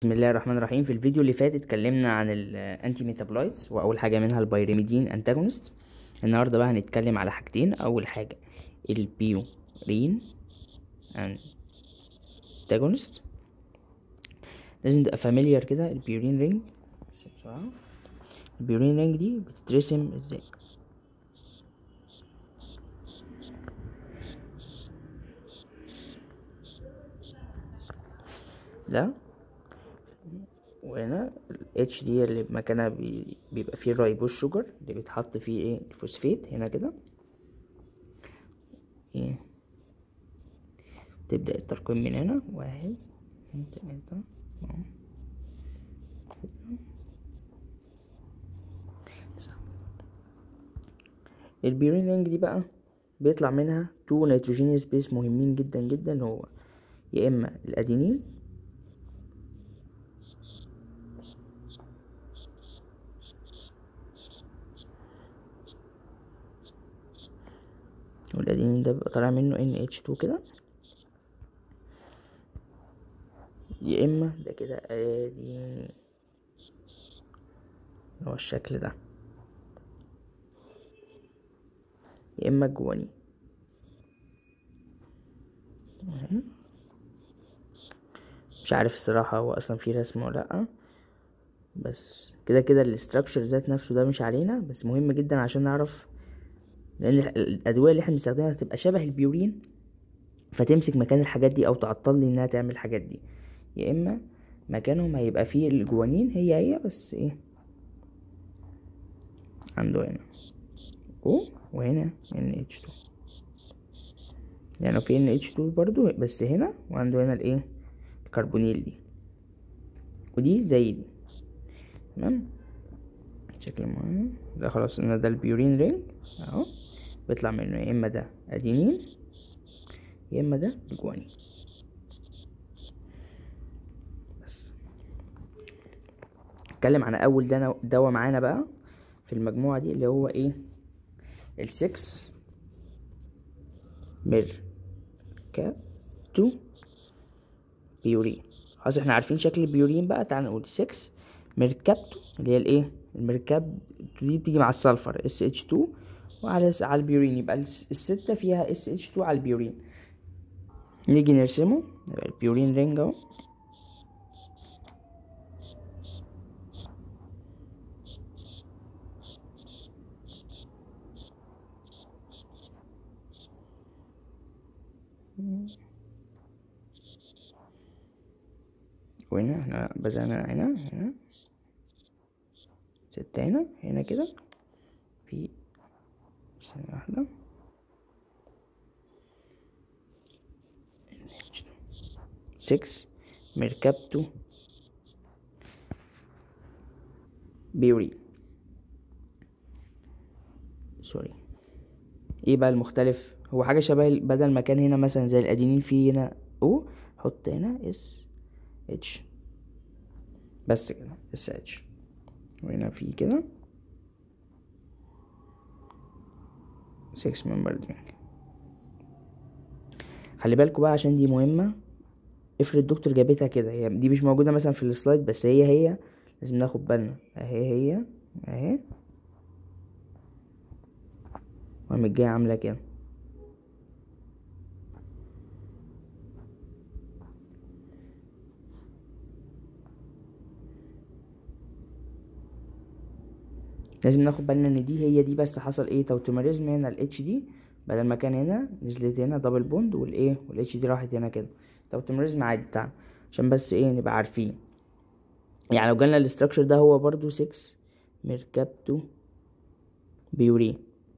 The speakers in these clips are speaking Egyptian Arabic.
بسم الله الرحمن الرحيم في الفيديو اللي فات اتكلمنا عن الانتي ميتابلايتس واول حاجه منها البيريميدين انتاجونست النهارده بقى هنتكلم على حاجتين اول حاجه البيورين انتاجونست لازم تبقى فاميليار كده البيورين رينج بس بسرعه البيورين رينج دي بتترسم ازاي ده وهنا ال H دي اللي مكانها بي- بيبقى فيه الرايبوز شوجر اللي بيتحط فيه ايه الفوسفات هنا كده ايه تبدأ الترقيم من هنا واحد اتنين تلاتة اهو البيورين رينج دي بقى بيطلع منها تو نيتروجينيوس بيس مهمين جدا جدا هو يا اما الادينين والادينين ده بيبقى طالع منه NH2 كده يا اما ده كده ادينين هو الشكل ده يا اما الجوانين أهي. مش عارف الصراحة هو اصلا في رسمة ولا لأ بس كده كده الاستراكشر ذات نفسه ده مش علينا بس مهم جدا عشان نعرف لان الادويه اللي احنا بنستخدمها تبقى شبه البيورين فتمسك مكان الحاجات دي او تعطل لي انها تعمل الحاجات دي يا اما مكانهم هيبقى فيه الجوانين هي هي بس ايه عنده هنا او وهنا ان اتش 2 يعني في ان اتش 2 برضو بس هنا وعنده هنا الايه الكربونيل دي ودي زي دي تمام شكل معين ده خلاص ان ده البيورين رينج اهو بيطلع منه يا اما ده ادينين يا اما ده الجوانين بس اتكلم عن اول دنا- دواء معانا بقى في المجموعه دي اللي هو ايه السكس مير كاتو بيورين خلاص احنا عارفين شكل البيورين بقى تعال نقول 6 ميركابتو اللي هي الايه الميركاب دي بتيجي مع السلفر اس اتش 2 وعلى على البيورين يبقى الس- الستة فيها اس اتش 2 على البيورين نيجي نرسمه يبقى البيورين رينج اهو وهنا احنا بدأنا هنا هنا ستة هنا هنا كده في ثانية واحدة سكس ميركابتو بيوري سوري ايه بقى المختلف هو حاجة شبه ال- بدل ما كان هنا مثلا زي الادينين في هنا او حط هنا اس اتش بس كده اس اتش وهنا في كده 6 member drink خلي بالكوا بقى عشان دي مهمة افرض الدكتور جابتها كده هي دي مش موجودة مثلا في السلايد بس هي هي لازم ناخد بالنا اهي هي اهي وقامت جاية عاملة كده لازم ناخد بالنا ان دي هي دي بس حصل ايه توتوميريزم هنا الاتش دي بدل ما كان هنا نزلت هنا دبل بوند والايه والاتش دي راحت هنا كده توتوميريزم عادي بتاعنا عشان بس ايه نبقى عارفين يعني لو جالنا الاستراكشر ده هو برضو 6 ميركابتو بيورين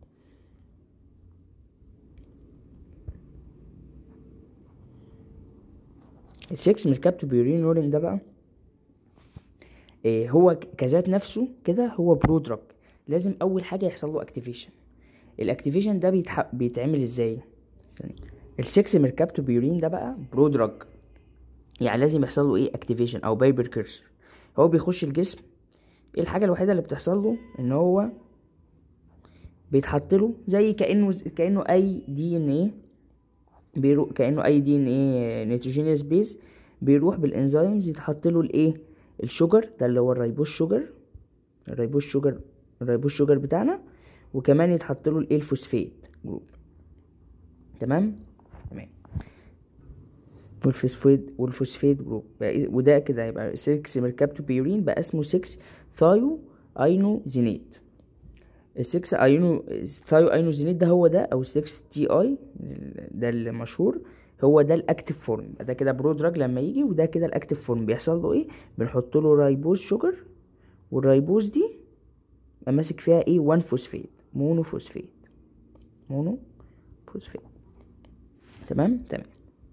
ال 6 ميركابتو بيورين رولين ده بقى إيه هو ك- كذات نفسه كده هو برودراج لازم اول حاجه يحصل له اكتيفيشن الاكتيفيشن ده بيتح... بيتعمل ازاي ثانية. السكس ميركابتو بيورين ده بقى برودراج يعني لازم يحصل له ايه اكتيفيشن او بايبر كيرسر هو بيخش الجسم ايه الحاجه الوحيده اللي بتحصل له ان هو بيتحط له زي كانه كانه اي دي ان ايه بيرو كانه اي دي ان ايه نيتروجينيوس بيز بيروح بالانزيمز يتحط له الايه الشوجر ده اللي هو الريبوز شوجر الريبوز شوجر الريبوز شوجر بتاعنا وكمان يتحط له الايه الفوسفات جروب تمام تمام والفوسفات والفوسفات جروب وده كده يبقى 6 ميركابتوبيورين بقى اسمه 6 ثايو اينوزينيت ال 6 اينو ثايو اينوزينيت ده هو ده او 6 تي اي ده المشهور هو ده الاكتيف فورم ده كده برودراج لما يجي وده كده الاكتيف فورم بيحصل له ايه بنحط له رايبوز شوجر والرايبوز دي ماسك فيها ايه 1 فوسفات مونو فوسفات مونو فوسفات تمام تمام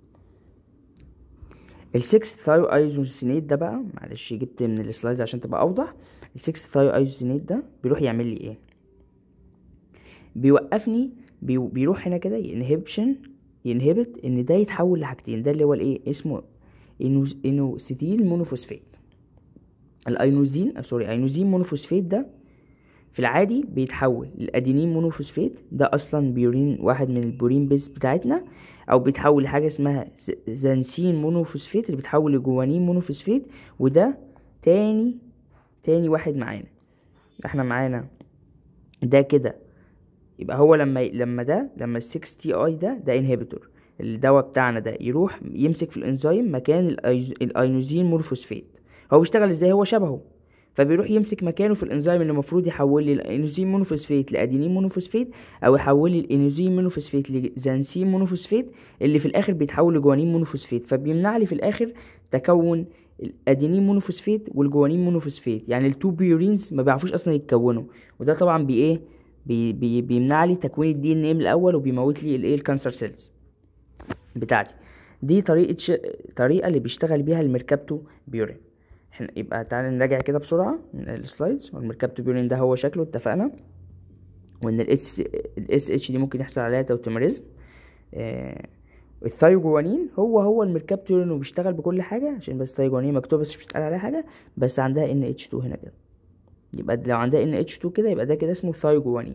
ال 6 ثايو ايزوسينيت ده بقى معلش جبت من السلايدز عشان تبقى اوضح ال 6 ثايو ايزوسينيت ده بيروح يعمل لي ايه بيوقفني بي بيروح هنا كده ينهبشن ينهبت ان ده يتحول لحاجتين ده اللي هو الايه اسمه إنوز انوستيل مونوفوسفات الاينوزين أو سوري اينوزين مونوفوسفات ده في العادي بيتحول للادينين مونوفوسفات ده اصلا بيورين واحد من البورين بيز بتاعتنا او بيتحول لحاجه اسمها زنسين مونوفوسفات اللي بيتحول لجوانين مونوفوسفات وده تاني تاني واحد معانا احنا معانا ده كده يبقى هو لما لما ده لما ال 6 تي اي ده ده انهبيتور الدواء بتاعنا ده يروح يمسك في الانزيم مكان الاينوزين مورفوسفات هو بيشتغل ازاي هو شبهه فبيروح يمسك مكانه في الانزيم اللي المفروض يحول لي الانوزين مونوفوسفات لادينين مونوفوسفات او يحول لي الانوزين مونوفوسفات لزنسين مونوفوسفات اللي في الاخر بيتحول لجوانين مونوفوسفات فبيمنع لي في الاخر تكون الادينين مونوفوسفات والجوانين مونوفوسفات يعني التو بيورينز ما بيعرفوش اصلا يتكونوا وده طبعا بي ايه بي بي بيمنع لي تكوين الدي ان ايه من الاول وبيموت لي الايه الكانسر سيلز بتاعتي دي طريقه ش... طريقه اللي بيشتغل بيها الميركابتو بيورين احنا يبقى تعالى نراجع كده بسرعه من السلايدز والميركابتو بيورين ده هو شكله اتفقنا وان الاس الاس اتش دي ممكن يحصل عليها توتوميريزم آه الثايوجوانين هو هو الميركابتو بيورين وبيشتغل بكل حاجه عشان بس الثايوجوانين مكتوبه بس مش بتتقال عليها حاجه بس عندها ان اتش 2 هنا كده يبقى لو عندها ان اتش 2 كده يبقى ده كده اسمه ثايوجوانين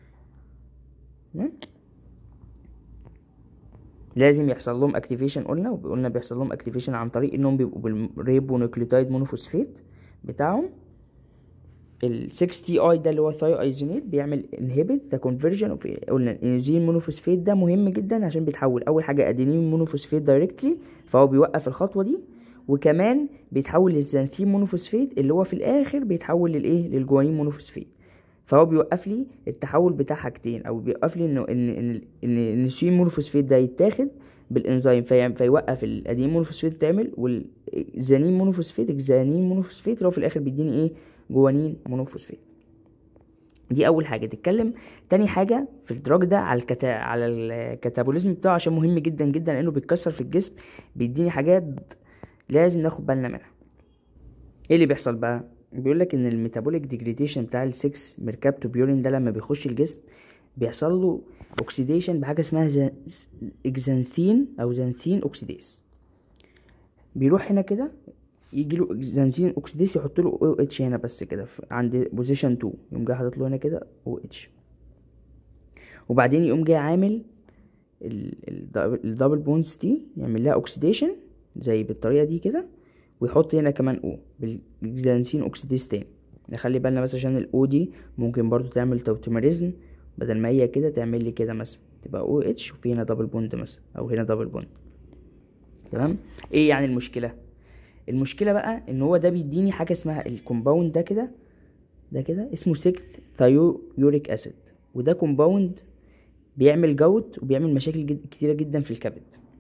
لازم يحصل لهم اكتيفيشن قلنا وقلنا بيحصل لهم اكتيفيشن عن طريق انهم بيبقوا بالريبونوكليوتايد مونوفوسفات بتاعهم ال 6 تي اي ده اللي هو ثايو ايزونيت بيعمل انهبت ذا كونفرجن اوف قلنا الانزيم مونوفوسفات ده مهم جدا عشان بيتحول اول حاجه ادينين مونوفوسفات دايركتلي فهو بيوقف الخطوه دي وكمان بيتحول للزنثين مونوفوسفات اللي هو في الاخر بيتحول للايه للجوانين مونوفوسفات فهو بيوقف لي التحول بتاع حاجتين او بيوقف لي انه ان ان ان النسيين مونوفوسفات ده يتاخد بالانزيم في فيوقف الادينين مونوفوسفات تعمل والزانين مونوفوسفات الزانين مونوفوسفات اللي هو في الاخر بيديني ايه جوانين مونوفوسفات دي اول حاجه تتكلم تاني حاجه في الدراج ده على الكتا... على الكاتابوليزم بتاعه عشان مهم جدا جدا لانه بيتكسر في الجسم بيديني حاجات لازم ناخد بالنا منها ايه اللي بيحصل بقى بيقول لك ان الميتابوليك ديجريديشن بتاع ال 6 ميركابتوبيورين ده لما بيخش الجسم بيحصل له اوكسيديشن بحاجه اسمها اكزانثين او زانثين اوكسيديز بيروح هنا كده يجي له زانثين اوكسيديز يحط له او اتش هنا بس كده عند بوزيشن 2 يقوم جاي حاطط له هنا كده او اتش وبعدين يقوم جاي عامل الدبل بونز دي يعمل لها اوكسيديشن زي بالطريقه دي كده ويحط هنا كمان او بالجلانسين اوكسيديز تاني نخلي بالنا بس عشان الاو دي ممكن برضو تعمل توتوميريزم بدل ما هي كده تعمل لي كده مثلا تبقى او اتش وفي هنا دبل بوند مثلا او هنا دبل بوند تمام ايه يعني المشكله المشكله بقى ان هو ده بيديني حاجه اسمها الكومباوند ده كده ده كده اسمه 6 ثايو يوريك اسيد وده كومباوند بيعمل جوت وبيعمل مشاكل جد كتيره جدا في الكبد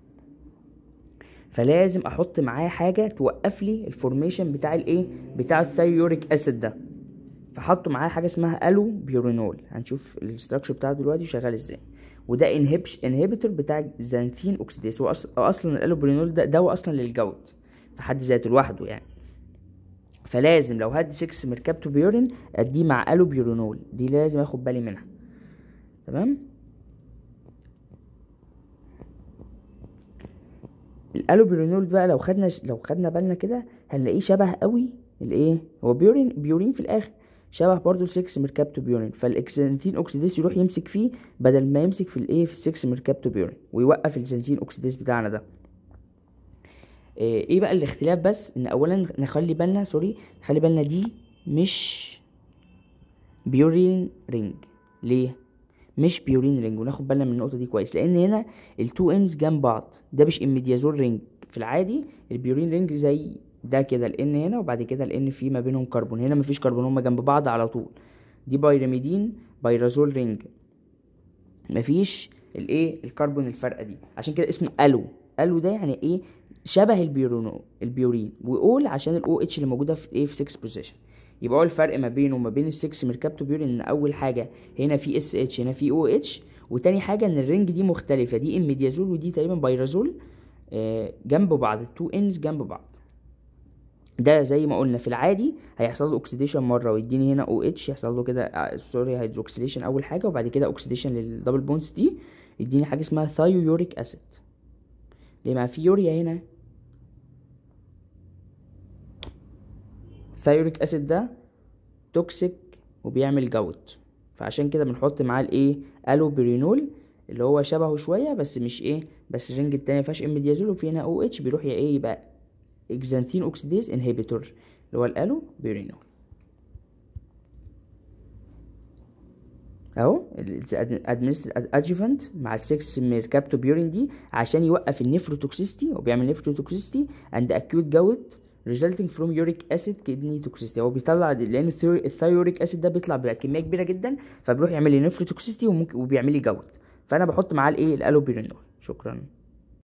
فلازم احط معاه حاجه توقف لي الفورميشن بتاع الايه بتاع الثايوريك اسيد ده فحطوا معاه حاجه اسمها الو بيورينول هنشوف الاستراكشر بتاعه دلوقتي شغال ازاي وده انهبش انهبيتور بتاع زانثين اوكسيديز هو اصلا الالو بيورينول ده دواء اصلا للجوت في حد ذاته لوحده يعني فلازم لو هدي 6 ميركابتو بيورين اديه مع الو بيورينول دي لازم اخد بالي منها تمام الالوبيرينول بقى لو خدنا لو خدنا بالنا كده هنلاقيه شبه قوي الايه هو بيورين بيورين في الاخر شبه برضو ال 6 ميركابتو بيورين فالاكسنتين اوكسيديز يروح يمسك فيه بدل ما يمسك في الايه في ال 6 ميركابتو بيورين ويوقف الزنزين اوكسيديز بتاعنا ده ايه إيه بقى الاختلاف بس ان اولا نخلي بالنا سوري نخلي بالنا دي مش بيورين رينج ليه مش بيورين رينج وناخد بالنا من النقطه دي كويس لان هنا التو انز جنب بعض ده مش اميديازول رينج في العادي البيورين رينج زي ده كده الان هنا وبعد كده الان في ما بينهم كربون هنا مفيش كربون هما جنب بعض على طول دي بايرميدين بايرازول رينج مفيش الايه الكربون الفرقه دي عشان كده اسمه الو الو ده يعني ايه شبه البيورينو البيورين واول عشان الاو اتش اللي موجوده في ايه في 6 بوزيشن يبقى هو الفرق ما بينه وما بين ال6 ميركابتوبيورين ان اول حاجه هنا في اس اتش هنا في او اتش وتاني حاجه ان الرينج دي مختلفه دي اميديازول ودي تقريبا بايرازول آه، جنب بعض التو انز جنب بعض ده زي ما قلنا في العادي هيحصل له اوكسيديشن مره ويديني هنا او اتش يحصل له كده آه، سوري هيدروكسيليشن اول حاجه وبعد كده اوكسيديشن للدبل بونز دي يديني حاجه اسمها ثايويوريك اسيد ليه ما في يوريا هنا الثايوريك اسيد ده توكسيك وبيعمل جوت فعشان كده بنحط معاه الايه الوبرينول اللي هو شبهه شويه بس مش ايه بس الرينج التاني مفيهاش اميديازول وفي هنا او اتش بيروح يا ايه يبقى اكزانثين اوكسيديز انهبيتور اللي هو الالو بيرينول اهو ادمنستر ادجوفنت مع ال 6 ميركابتوبيورين دي عشان يوقف النيفروتوكسيستي وبيعمل نيفروتوكسيستي اند اكيوت جوت resulting from uric acid kidney toxicity هو بيطلع لان الثيو- الثايوريك اسيد ده بيطلع بكميه كبيره جدا فبيروح يعمل لي نيفروتوكسيستي وممكن وبيعمل لي جوت فانا بحط معاه الايه الالوبيرينول شكرا